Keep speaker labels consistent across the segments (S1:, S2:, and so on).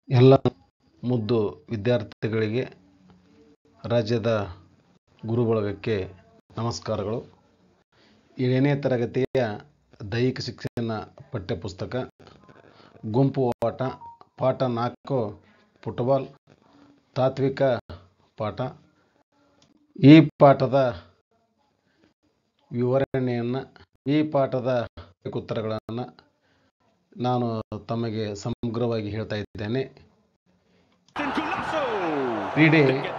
S1: ಎಲ್ಲ ಮುದ್ದು ವಿದ್ಯಾರ್ಥಿಗಳಿಗೆ ರಾಜ್ಯದ ಗುರುಬಳಗಕ್ಕೆ ನಮಸ್ಕಾರಗಳು ಏಳನೇ ತರಗತಿಯ ದೈಹಿಕ ಶಿಕ್ಷಣ ಪಠ್ಯಪುಸ್ತಕ ಗುಂಪು ಆಟ ಪಾಠ ನಾಲ್ಕು ಫುಟ್ಬಾಲ್ ತಾತ್ವಿಕ ಪಾಠ ಈ ಪಾಠದ ವಿವರಣೆಯನ್ನು ಈ ಪಾಠದ ಉತ್ತರಗಳನ್ನು ನಾನು ತಮಗೆ ಸಮಗ್ರವಾಗಿ ಹೇಳ್ತಾ ಇದ್ದೇನೆ ಕ್ರೀಡೆ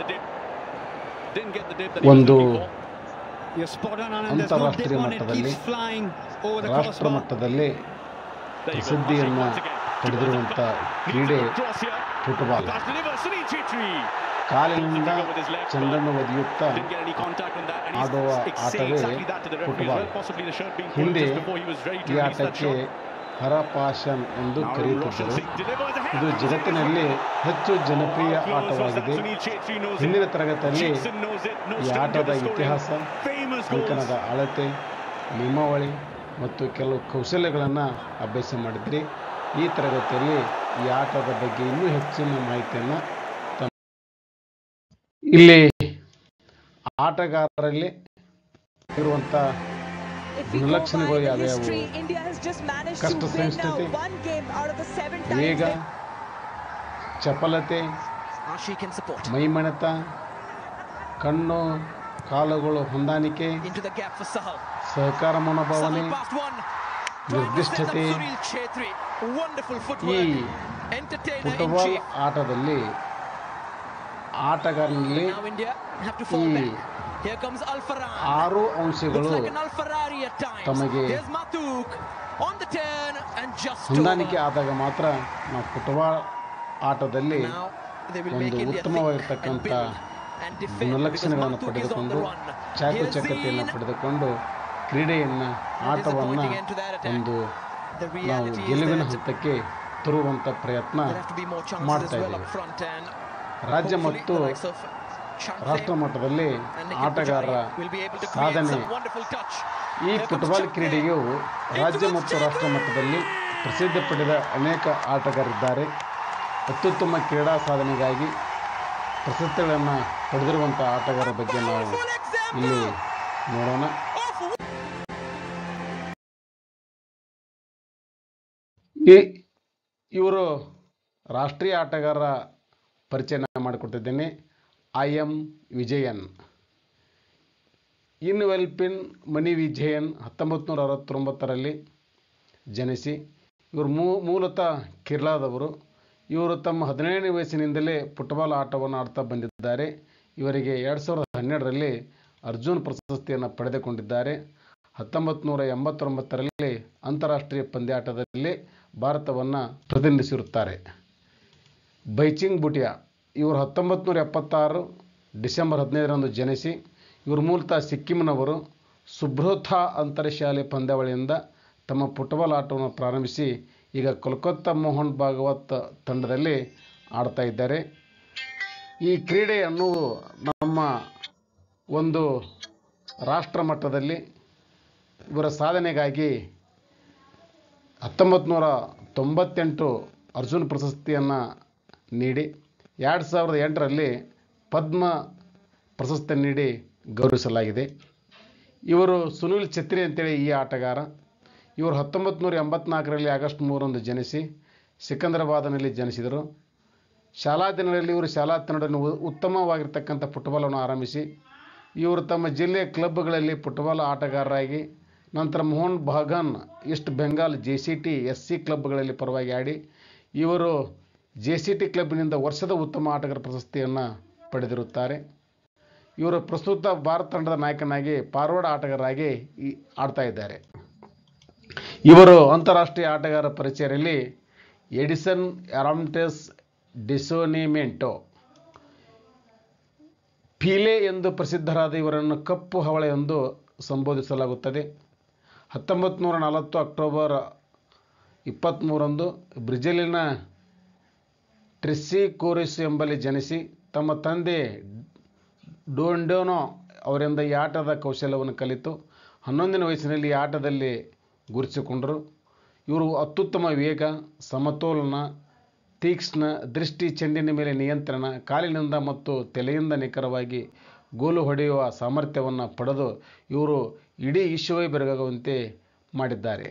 S1: ಒಂದು ಅಂತಾರಾಷ್ಟ್ರೀಯ ಮಟ್ಟದಲ್ಲಿ ರಾಷ್ಟ್ರ ಮಟ್ಟದಲ್ಲಿ ಪ್ರಸಿದ್ಧಿಯನ್ನು ಪಡೆದಿರುವಂಥ ಕ್ರೀಡೆ ಫುಟ್ಬಾಲ್ ಕಾಲಿನಿಂದ ಚೆಂಡನ್ನು ಒದೆಯುತ್ತಾ ಆಡುವ ಆಟವೇ ಫುಟ್ಬಾಲ್ ಹಿಂದೆ ಈ ಆಟಕ್ಕೆ ಹರಪಾಶನ್ ಎಂದು ಕರೆಯುತ್ತಿದ್ದರು ಇದು ಜಗತ್ತಿನಲ್ಲಿ ಹೆಚ್ಚು ಜನಪ್ರಿಯ ಆಟವಾಗಿದೆ ಹಿಂದಿನ ತರಗತಿಯಲ್ಲಿ ಈ ಆಟದ ಇತಿಹಾಸ ಅಂಕಣದ ಅಳತೆ ನಿಯಮಾವಳಿ ಮತ್ತು ಕೆಲವು ಕೌಶಲ್ಯಗಳನ್ನು ಅಭ್ಯಾಸ ಮಾಡಿದ್ರಿ ಈ ತರಗತಿಯಲ್ಲಿ ಈ ಆಟದ ಬಗ್ಗೆ ಇನ್ನೂ ಹೆಚ್ಚಿನ ಮಾಹಿತಿಯನ್ನು ಇಲ್ಲಿ ಆಟಗಾರರಲ್ಲಿ ಇರುವಂಥ ಗುಣಲಕ್ಷಣಗಳು ಯಾವ್ಯಾವು ಕಷ್ಟ ಸಹಿಷ್ಣುತೆ ವೇಗ ಚಪಲತೆ ಮೈಮಣತ ಕಣ್ಣು ಕಾಲುಗಳು ಹೊಂದಾಣಿಕೆ ಸಹಕಾರ ಮನೋಭಾವನೆ ನಿರ್ದಿಷ್ಟತೆ ಈ ಫುಟ್ಬಾಲ್ ಆಟದಲ್ಲಿ ಆಟಗಾರನಲ್ಲಿ ಈ ಆರು ಅಂಶಗಳು ತಮಗೆ ಹೊಂದಾಣಿಕೆ ಆದಾಗ ಮಾತ್ರ ನಾವು ಫುಟ್ಬಾಲ್ ಆಟದಲ್ಲಿ ಒಂದು ಉತ್ತಮವಾಗಿರ್ತಕ್ಕಂಥ ಗುಣಲಕ್ಷಣಗಳನ್ನು ಪಡೆದುಕೊಂಡು ಚಾಕುಚಕ್ಯತೆಯನ್ನು ಪಡೆದುಕೊಂಡು ಕ್ರೀಡೆಯನ್ನು ಆಟವನ್ನು ಒಂದು ನಾವು ಗೆಲುವಿನ ಹಂತಕ್ಕೆ ತರುವಂಥ ಪ್ರಯತ್ನ ಮಾಡ್ತಾ ಇದ್ದೇವೆ ರಾಜ್ಯ ಮತ್ತು ರಾಷ್ಟ್ರ ಮಟ್ಟದಲ್ಲಿ ಆಟಗಾರರ ಸಾಧನೆ ಈ ಫುಟ್ಬಾಲ್ ಕ್ರೀಡೆಯು ರಾಜ್ಯ ಮತ್ತು ರಾಷ್ಟ್ರ ಮಟ್ಟದಲ್ಲಿ ಪ್ರಸಿದ್ಧಿ ಪಡೆದ ಅನೇಕ ಆಟಗಾರರಿದ್ದಾರೆ ಅತ್ಯುತ್ತಮ ಕ್ರೀಡಾ ಸಾಧನೆಗಾಗಿ ಪ್ರಶಸ್ತಿಗಳನ್ನು ಪಡೆದಿರುವಂಥ ಆಟಗಾರರ ಬಗ್ಗೆ ನಾವು ಇಲ್ಲಿ ನೋಡೋಣ ಈ ಇವರು ರಾಷ್ಟ್ರೀಯ ಆಟಗಾರರ ಪರಿಚಯ ಮಾಡಿಕೊಟ್ಟಿದ್ದೇನೆ I M Vijayan Inivalappil Mani Vijayan ಹತ್ತೊಂಬತ್ತು ನೂರ ಅರವತ್ತೊಂಬತ್ತರಲ್ಲಿ ಜನಿಸಿ ಇವರು ಮೂ ಮೂಲತಃ ಕೇರಳದವರು ಇವರು ತಮ್ಮ ಹದಿನೇಳನೇ ವಯಸ್ಸಿನಿಂದಲೇ ಫುಟ್ಬಾಲ್ ಆಟವನ್ನು ಆಡ್ತಾ ಬಂದಿದ್ದಾರೆ ಇವರಿಗೆ ಎರಡು ಸಾವಿರದ ಹನ್ನೆರಡರಲ್ಲಿ ಅರ್ಜುನ್ ಪ್ರಶಸ್ತಿಯನ್ನು ಪಡೆದುಕೊಂಡಿದ್ದಾರೆ ಹತ್ತೊಂಬತ್ತು ನೂರ ಎಂಬತ್ತೊಂಬತ್ತರಲ್ಲಿ ಅಂತಾರಾಷ್ಟ್ರೀಯ ಪಂದ್ಯಾಟದಲ್ಲಿ ಭಾರತವನ್ನು ಪ್ರತಿನಿಧಿಸಿರುತ್ತಾರೆ ಬೈಚಿಂಗ್ ಬುಟಿಯಾ ಇವರು ಹತ್ತೊಂಬತ್ತು ನೂರ ಎಪ್ಪತ್ತಾರು ಡಿಸೆಂಬರ್ ಹದಿನೈದರಂದು ಜನಿಸಿ ಇವರು ಮೂಲತಃ ಸಿಕ್ಕಿಂನವರು ಸುಬ್ರೋಥಾ ಅಂತರಶಾಲೆ ಪಂದ್ಯಾವಳಿಯಿಂದ ತಮ್ಮ ಫುಟ್ಬಾಲ್ ಆಟವನ್ನು ಪ್ರಾರಂಭಿಸಿ ಈಗ ಕೋಲ್ಕತ್ತಾ ಮೋಹನ್ ಭಾಗವತ್ ತಂಡದಲ್ಲಿ ಆಡ್ತಾ ಇದ್ದಾರೆ ಈ ಕ್ರೀಡೆ ಅನ್ನುವುದು ನಮ್ಮ ಒಂದು ರಾಷ್ಟ್ರ ಮಟ್ಟದಲ್ಲಿ ಇವರ ಸಾಧನೆಗಾಗಿ ಹತ್ತೊಂಬತ್ತು ನೂರ ತೊಂಬತ್ತೆಂಟು ಅರ್ಜುನ್ ಪ್ರಶಸ್ತಿಯನ್ನು ನೀಡಿ ಎರಡು ಸಾವಿರದ ಎಂಟರಲ್ಲಿ ಪದ್ಮ ಪ್ರಶಸ್ತಿ ನೀಡಿ ಗೌರವಿಸಲಾಗಿದೆ ಇವರು ಸುನಿಲ್ ಛತ್ರಿ ಅಂತೇಳಿ ಈ ಆಟಗಾರ ಇವರು ಹತ್ತೊಂಬತ್ತು ನೂರ ಎಂಬತ್ನಾಲ್ಕರಲ್ಲಿ ಆಗಸ್ಟ್ ಮೂರರಂದು ಜನಿಸಿ ಸಿಕಂದರಾಬಾದ್ನಲ್ಲಿ ಜನಿಸಿದರು ಶಾಲಾ ದಿನಗಳಲ್ಲಿ ಇವರು ಶಾಲಾ ತಂಡವನ್ನು ಉತ್ತಮವಾಗಿರ್ತಕ್ಕಂಥ ಫುಟ್ಬಾಲನ್ನು ಆರಂಭಿಸಿ ಇವರು ತಮ್ಮ ಜಿಲ್ಲೆಯ ಕ್ಲಬ್ಗಳಲ್ಲಿ ಫುಟ್ಬಾಲ್ ಆಟಗಾರರಾಗಿ ನಂತರ Mohun Bagan East Bengal J C T S C ಕ್ಲಬ್ಗಳಲ್ಲಿ ಪರವಾಗಿ ಆಡಿ ಇವರು ಜೆ ಸಿ ಟಿ ಕ್ಲಬ್ನಿಂದ ವರ್ಷದ ಉತ್ತಮ ಆಟಗಾರ ಪ್ರಶಸ್ತಿಯನ್ನು ಪಡೆದಿರುತ್ತಾರೆ ಇವರು ಪ್ರಸ್ತುತ ಭಾರತ ತಂಡದ ನಾಯಕನಾಗಿ ಫಾರ್ವರ್ಡ್ ಆಟಗಾರರಾಗಿ ಈ ಆಡ್ತಾ ಇದ್ದಾರೆ ಇವರು ಅಂತಾರಾಷ್ಟ್ರೀಯ ಆಟಗಾರ ಪರಿಚಯದಲ್ಲಿ ಎಡಿಸನ್ ಅರಾಮ್ಟೆಸ್ ಡಿಸೋನಿಮೆಂಟೋ ಪೀಲೆ ಎಂದು ಪ್ರಸಿದ್ಧರಾದ ಇವರನ್ನು ಕಪ್ಪು ಹವಳೆ ಎಂದು ಸಂಬೋಧಿಸಲಾಗುತ್ತದೆ ಹತ್ತೊಂಬತ್ತು ನೂರ ನಲವತ್ತು ಅಕ್ಟೋಬರ್ ಇಪ್ಪತ್ತ್ಮೂರಂದು ಬ್ರೆಜಿಲಿನ ಟ್ರಿಸ್ಸಿ ಕೋರಿಸ್ ಎಂಬಲ್ಲಿ ಜನಿಸಿ ತಮ್ಮ ತಂದೆ ಡೋಂಡೋನೋ ಅವರಿಂದ ಈ ಆಟದ ಕೌಶಲ್ಯವನ್ನು ಕಲಿತು ಹನ್ನೊಂದನೇ ವಯಸ್ಸಿನಲ್ಲಿ ಈ ಆಟದಲ್ಲಿ ಗುರುತಿಸಿಕೊಂಡರು ಇವರು ಅತ್ಯುತ್ತಮ ವೇಗ ಸಮತೋಲನ ತೀಕ್ಷ್ಣ ದೃಷ್ಟಿ ಚೆಂಡಿನ ಮೇಲೆ ನಿಯಂತ್ರಣ ಕಾಲಿನಿಂದ ಮತ್ತು ತಲೆಯಿಂದ ನಿಖರವಾಗಿ ಗೋಲು ಹೊಡೆಯುವ ಸಾಮರ್ಥ್ಯವನ್ನು ಪಡೆದು ಇವರು ಇಡೀ ವಿಶ್ವವೇ ಬೆರಗಾಗುವಂತೆ ಮಾಡಿದ್ದಾರೆ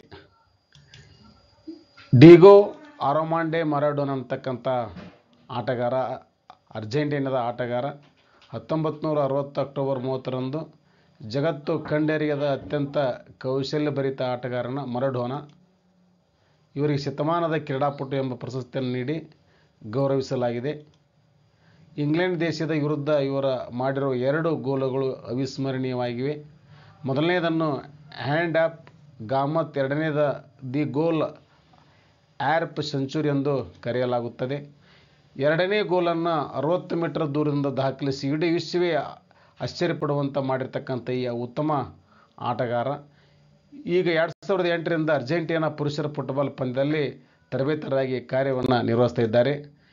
S1: ಡಿಗೋ ಆರೋಮಾಂಡೆ ಮರಾಡೋನ್ ಅಂತಕ್ಕಂಥ ಆಟಗಾರ ಅರ್ಜೆಂಟೀನಾದ ಆಟಗಾರ ಹತ್ತೊಂಬತ್ತು ನೂರ ಅರವತ್ತು ಅಕ್ಟೋಬರ್ ಮೂವತ್ತರಂದು ಜಗತ್ತು ಕಂಡರಿಯದ ಅತ್ಯಂತ ಕೌಶಲ್ಯಭರಿತ ಆಟಗಾರನ ಮರಡೋನ ಇವರಿಗೆ ಶತಮಾನದ ಕ್ರೀಡಾಪಟು ಎಂಬ ಪ್ರಶಸ್ತಿಯನ್ನು ನೀಡಿ ಗೌರವಿಸಲಾಗಿದೆ ಇಂಗ್ಲೆಂಡ್ ದೇಶದ ವಿರುದ್ಧ ಇವರ ಮಾಡಿರುವ ಎರಡು ಗೋಲುಗಳು ಅವಿಸ್ಮರಣೀಯವಾಗಿವೆ ಮೊದಲನೇದನ್ನು ಹ್ಯಾಂಡ್ ಆಫ್ ಗಾಮತ್ ಎರಡನೇದ ದಿ ಗೋಲ್ ಆ್ಯರ್ಪ್ ಸೆಂಚುರಿ ಎಂದು ಕರೆಯಲಾಗುತ್ತದೆ ಎರಡನೇ ಗೋಲನ್ನು ಅರವತ್ತು ಮೀಟರ್ ದೂರದಿಂದ ದಾಖಲಿಸಿ ಇಡೀ ವಿಶ್ವವೇ ಆಶ್ಚರ್ಯಪಡುವಂಥ ಮಾಡಿರ್ತಕ್ಕಂಥ ಈ ಉತ್ತಮ ಆಟಗಾರ ಈಗ ಎರಡು ಸಾವಿರದ ಎಂಟರಿಂದ ಅರ್ಜೆಂಟೀನಾ ಪುರುಷರ ಫುಟ್ಬಾಲ್ ಪಂದ್ಯದಲ್ಲಿ ತರಬೇತರಾಗಿ ಕಾರ್ಯವನ್ನು ನಿರ್ವಹಿಸ್ತಾ ಇದ್ದಾರೆ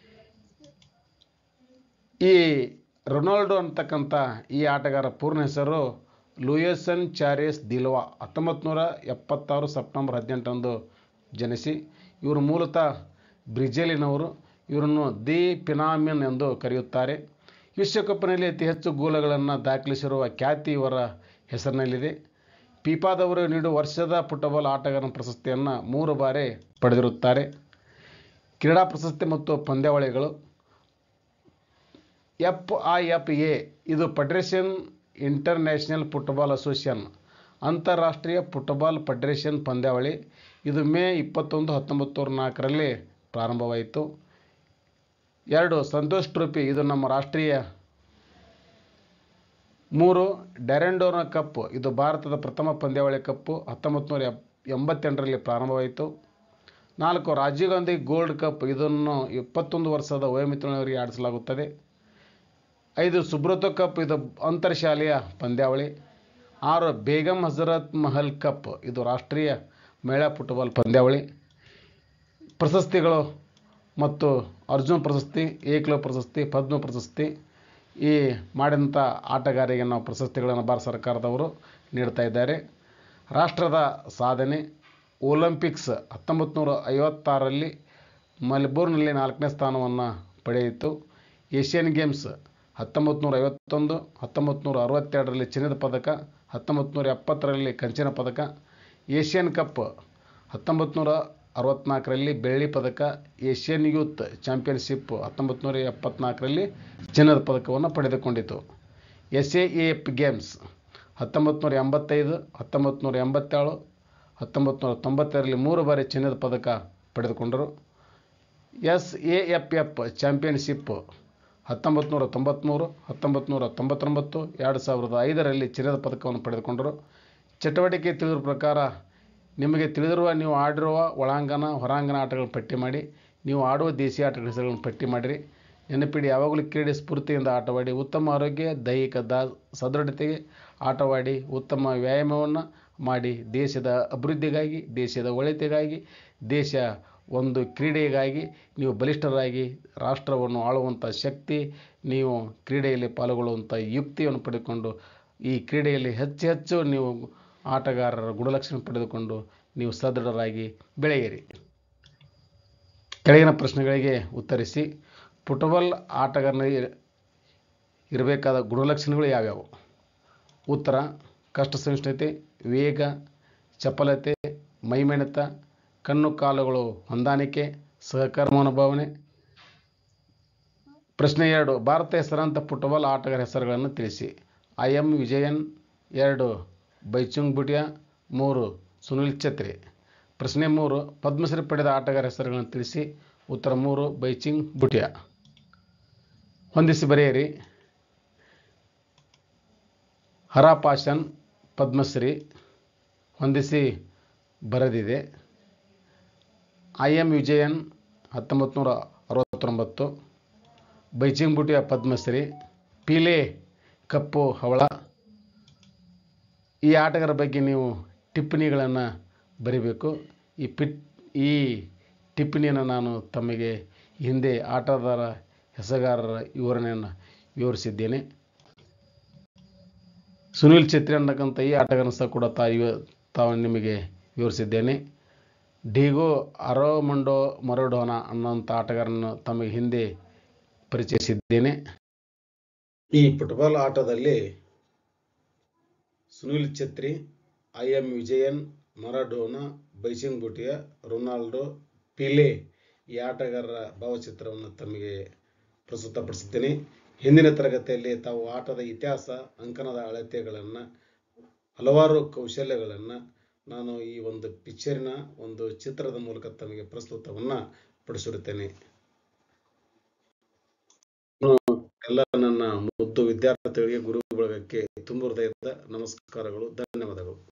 S1: ಈ ರೊನಾಲ್ಡೋ ಅಂತಕ್ಕಂಥ ಈ ಆಟಗಾರ ಪೂರ್ಣ ಹೆಸರು ಲೂಯಸನ್ ಚಾರೇಸ್ ದಿಲ್ವಾ ಹತ್ತೊಂಬತ್ತು ನೂರ ಎಪ್ಪತ್ತಾರು ಸೆಪ್ಟೆಂಬರ್ ಹದಿನೆಂಟರಂದು ಜನಿಸಿ ಇವರು ಮೂಲತಃ ಬ್ರಿಜೇಲಿನವರು ಇವರನ್ನು ದಿ ಪಿನಾಮಿನ್ ಎಂದು ಕರೆಯುತ್ತಾರೆ ವಿಶ್ವಕಪ್ನಲ್ಲಿ ಅತಿ ಹೆಚ್ಚು ಗೋಲುಗಳನ್ನು ದಾಖಲಿಸಿರುವ ಖ್ಯಾತಿ ಇವರ ಹೆಸರಿನಲ್ಲಿದೆ ಪೀಪಾದವರು ನೀಡುವ ವರ್ಷದ ಫುಟ್ಬಾಲ್ ಆಟಗಾರನ ಪ್ರಶಸ್ತಿಯನ್ನು ಮೂರು ಬಾರಿ ಪಡೆದಿರುತ್ತಾರೆ ಕ್ರೀಡಾ ಪ್ರಶಸ್ತಿ ಮತ್ತು ಪಂದ್ಯಾವಳಿಗಳು ಎಫ್ ಐ ಎಫ್ ಎ ಇದು ಫೆಡರೇಷನ್ ಇಂಟರ್ನ್ಯಾಷನಲ್ ಫುಟ್ಬಾಲ್ ಅಸೋಸಿಯೇಷನ್ ಅಂತಾರಾಷ್ಟ್ರೀಯ ಫುಟ್ಬಾಲ್ ಫೆಡರೇಷನ್ ಪಂದ್ಯಾವಳಿ ಇದು ಮೇ ಇಪ್ಪತ್ತೊಂದು ಹತ್ತೊಂಬತ್ತು ನೂರ ನಾಲ್ಕರಲ್ಲಿ ಪ್ರಾರಂಭವಾಯಿತು ಎರಡು ಸಂತೋಷ್ ಟ್ರೋಫಿ ಇದು ನಮ್ಮ ರಾಷ್ಟ್ರೀಯ ಮೂರು ಡ್ಯಾರೆಂಡೋರ್ನ ಕಪ್ ಇದು ಭಾರತದ ಪ್ರಥಮ ಪಂದ್ಯಾವಳಿ ಕಪ್ಪು ಹತ್ತೊಂಬತ್ತು ನೂರ ಎಂಬತ್ತೆಂಟರಲ್ಲಿ ಪ್ರಾರಂಭವಾಯಿತು ನಾಲ್ಕು ರಾಜೀವ್ ಗಾಂಧಿ ಗೋಲ್ಡ್ ಕಪ್ ಇದನ್ನು ಇಪ್ಪತ್ತೊಂದು ವರ್ಷದ ವಯೋಮಿತಿನವರಿಗೆ ಆಡಿಸಲಾಗುತ್ತದೆ ಐದು ಸುಬ್ರತೋ ಕಪ್ ಇದು ಅಂತರ್ಶಾಲೆಯ ಪಂದ್ಯಾವಳಿ ಆರು ಬೇಗಂ ಹಜರತ್ ಮಹಲ್ ಕಪ್ ಇದು ರಾಷ್ಟ್ರೀಯ ಮಹಿಳಾ ಫುಟ್ಬಾಲ್ ಪಂದ್ಯಾವಳಿ ಪ್ರಶಸ್ತಿಗಳು ಮತ್ತು ಅರ್ಜುನ್ ಪ್ರಶಸ್ತಿ ಏಕ್ಲೋ ಪ್ರಶಸ್ತಿ ಪದ್ಮ ಪ್ರಶಸ್ತಿ ಈ ಮಾಡಿದಂಥ ಆಟಗಾರರಿಗೆ ನಾವು ಪ್ರಶಸ್ತಿಗಳನ್ನು ಭಾರತ ಸರ್ಕಾರದವರು ನೀಡ್ತಾ ಇದ್ದಾರೆ ರಾಷ್ಟ್ರದ ಸಾಧನೆ ಒಲಿಂಪಿಕ್ಸ್ ಹತ್ತೊಂಬತ್ತು ನೂರ ಐವತ್ತಾರರಲ್ಲಿ ಮೆಲ್ಬೋರ್ನ್ನಲ್ಲಿ ನಾಲ್ಕನೇ ಸ್ಥಾನವನ್ನು ಪಡೆಯಿತು ಏಷ್ಯನ್ ಗೇಮ್ಸ್ ಹತ್ತೊಂಬತ್ತು ನೂರ ಐವತ್ತೊಂದು ಹತ್ತೊಂಬತ್ತು ನೂರ ಅರವತ್ತೆರಡರಲ್ಲಿ ಚಿನ್ನದ ಪದಕ ಹತ್ತೊಂಬತ್ತು ನೂರ ಎಪ್ಪತ್ತರಲ್ಲಿ ಕಂಚಿನ ಪದಕ ಏಷ್ಯನ್ ಕಪ್ ಹತ್ತೊಂಬತ್ತು ನೂರ ಅರವತ್ತ್ನಾಲ್ಕರಲ್ಲಿ ಬೆಳ್ಳಿ ಪದಕ ಏಷ್ಯನ್ ಯೂತ್ ಚಾಂಪಿಯನ್ಶಿಪ್ ಹತ್ತೊಂಬತ್ತು ನೂರ ಎಪ್ಪತ್ನಾಲ್ಕರಲ್ಲಿ ಚಿನ್ನದ ಪದಕವನ್ನು ಪಡೆದುಕೊಂಡಿತು ಎಸ್ ಎ ಎಫ್ ಗೇಮ್ಸ್ ಹತ್ತೊಂಬತ್ತು ನೂರ ಎಂಬತ್ತೈದು ಹತ್ತೊಂಬತ್ತು ನೂರ ಎಂಬತ್ತೇಳು ಹತ್ತೊಂಬತ್ತು ನೂರ ತೊಂಬತ್ತೆರಡರಲ್ಲಿ ಮೂರು ಬಾರಿ ಚಿನ್ನದ ಪದಕ ಪಡೆದುಕೊಂಡರು S A F F championship ಹತ್ತೊಂಬತ್ತು ನೂರ ತೊಂಬತ್ತ್ಮೂರು ಹತ್ತೊಂಬತ್ತು ನೂರ ತೊಂಬತ್ತೊಂಬತ್ತು ಎರಡು ಸಾವಿರದ ಐದರಲ್ಲಿ ಚಿನ್ನದ ಪದಕವನ್ನು ಪಡೆದುಕೊಂಡರು ಚಟುವಟಿಕೆ ತಿಳಿದ ಪ್ರಕಾರ ನಿಮಗೆ ತಿಳಿದಿರುವ ನೀವು ಆಡಿರುವ ಒಳಾಂಗಣ ಹೊರಾಂಗಣ ಆಟಗಳನ್ನು ಪಟ್ಟಿ ಮಾಡಿ ನೀವು ಆಡುವ ದೇಶೀಯ ಆಟಗಳ ಹೆಸರುಗಳನ್ನು ಪಟ್ಟಿ ಮಾಡಿರಿ ನೆನಪಿಡಿ ಯಾವಾಗಲೂ ಕ್ರೀಡೆ ಸ್ಫೂರ್ತಿಯಿಂದ ಆಟವಾಡಿ ಉತ್ತಮ ಆರೋಗ್ಯ ದೈಹಿಕ ದಾ ಸದೃಢತೆಗೆ ಆಟವಾಡಿ ಉತ್ತಮ ವ್ಯಾಯಾಮವನ್ನು ಮಾಡಿ ದೇಶದ ಅಭಿವೃದ್ಧಿಗಾಗಿ ದೇಶದ ಒಳಿತಿಗಾಗಿ ದೇಶ ಒಂದು ಕ್ರೀಡೆಗಾಗಿ ನೀವು ಬಲಿಷ್ಠರಾಗಿ ರಾಷ್ಟ್ರವನ್ನು ಆಳುವಂಥ ಶಕ್ತಿ ನೀವು ಕ್ರೀಡೆಯಲ್ಲಿ ಪಾಲ್ಗೊಳ್ಳುವಂಥ ಯುಕ್ತಿಯನ್ನು ಪಡೆದುಕೊಂಡು ಈ ಕ್ರೀಡೆಯಲ್ಲಿ ಹೆಚ್ಚು ಹೆಚ್ಚು ನೀವು ಆಟಗಾರರ ಗುಣಲಕ್ಷಣ ಪಡೆದುಕೊಂಡು ನೀವು ಸದೃಢರಾಗಿ ಬೆಳೆಯಿರಿ ಕೆಳಗಿನ ಪ್ರಶ್ನೆಗಳಿಗೆ ಉತ್ತರಿಸಿ ಫುಟ್ಬಾಲ್ ಆಟಗಾರನಿಗೆ ಇರಬೇಕಾದ ಗುಣಲಕ್ಷಣಗಳು ಯಾವ್ಯಾವು ಉತ್ತರ ಕಷ್ಟ ಸಹಿಷ್ಣುತೆ ವೇಗ ಚಪಲತೆ ಮೈಮೆಣತ ಕಣ್ಣು ಕಾಲುಗಳು ಹೊಂದಾಣಿಕೆ ಸಹಕಾರ ಮನೋಭಾವನೆ ಪ್ರಶ್ನೆ ಎರಡು ಭಾರತ ಹೆಸರಾಂತ ಫುಟ್ಬಾಲ್ ಆಟಗಾರ ಹೆಸರುಗಳನ್ನು ತಿಳಿಸಿ ಐ ಎಂ ವಿಜಯನ್ ಎರಡು ಬೈಚುಂಗ್ ಬುಟಿಯಾ ಮೂರು ಸುನಿಲ್ ಛತ್ರಿ ಪ್ರಶ್ನೆ ಮೂರು ಪದ್ಮಶ್ರೀ ಪಡೆದ ಆಟಗಾರ ಹೆಸರುಗಳನ್ನು ತಿಳಿಸಿ ಉತ್ತರ ಮೂರು ಬೈಚಿಂಗ್ ಬುಟಿಯಾ ಹೊಂದಿಸಿ ಬರೆಯಿರಿ ಹರಾಪಾಶನ್ ಪದ್ಮಶ್ರೀ ಹೊಂದಿಸಿ ಬರೆದಿದೆ ಐ ಎಂ ವಿಜಯನ್ ಹತ್ತೊಂಬತ್ತು ನೂರ ಅರವತ್ತೊಂಬತ್ತು ಬೈಚಿಂಗ್ ಬುಟಿಯ ಪದ್ಮಶ್ರೀ ಪೀಲೆ ಕಪ್ಪು ಹವಳ ಈ ಆಟಗಾರ ಬಗ್ಗೆ ನೀವು ಟಿಪ್ಪಣಿಗಳನ್ನು ಬರೀಬೇಕು ಈ ಪಿಟ್ ಈ ಟಿಪ್ಪಣಿಯನ್ನು ನಾನು ತಮಗೆ ಹಿಂದೆ ಆಟಗಾರ ಹೆಸರುಗಾರರ ವಿವರಣೆಯನ್ನು ವಿವರಿಸಿದ್ದೇನೆ ಸುನಿಲ್ ಛೇತ್ರಿ ಅನ್ನತಕ್ಕಂಥ ಈ ಆಟಗಾರನ ಸಹ ಕೂಡ ತಾ ಇವ ತಾವು ನಿಮಗೆ ವಿವರಿಸಿದ್ದೇನೆ ಡಿಗೋ ಅರೋಮಂಡೋ ಮರಡೋನಾ ಅನ್ನೋಂಥ ಆಟಗಾರರನ್ನು ತಮಗೆ ಹಿಂದೆ ಪರಿಚಯಿಸಿದ್ದೇನೆ ಈ ಫುಟ್ಬಾಲ್ ಆಟದಲ್ಲಿ Sunil Chhetri I M Vijayan Maradona Bhaichung Bhutia Ronaldo Pele ಈ ಆಟಗಾರರ ಭಾವಚಿತ್ರವನ್ನು ತಮಗೆ ಪ್ರಸ್ತುತಪಡಿಸುತ್ತೇನೆ ಹಿಂದಿನ ತರಗತಿಯಲ್ಲಿ ತಾವು ಆಟದ ಇತಿಹಾಸ ಅಂಕಣದ ಅಳತೆಗಳನ್ನು ಹಲವಾರು ಕೌಶಲ್ಯಗಳನ್ನು ನಾನು ಈ ಒಂದು ಪಿಕ್ಚರಿನ ಒಂದು ಚಿತ್ರದ ಮೂಲಕ ತಮಗೆ ಪ್ರಸ್ತುತವನ್ನು ಪಡಿಸಿರುತ್ತೇನೆ ನಾನು ಎಲ್ಲ ನನ್ನ ಮುದ್ದು ವಿದ್ಯಾರ್ಥಿಗಳಿಗೆ ಗುರು ಬಳಗಕ್ಕೆ ತುಂಬ ಹೃದಯದ ನಮಸ್ಕಾರಗಳು ಧನ್ಯವಾದಗಳು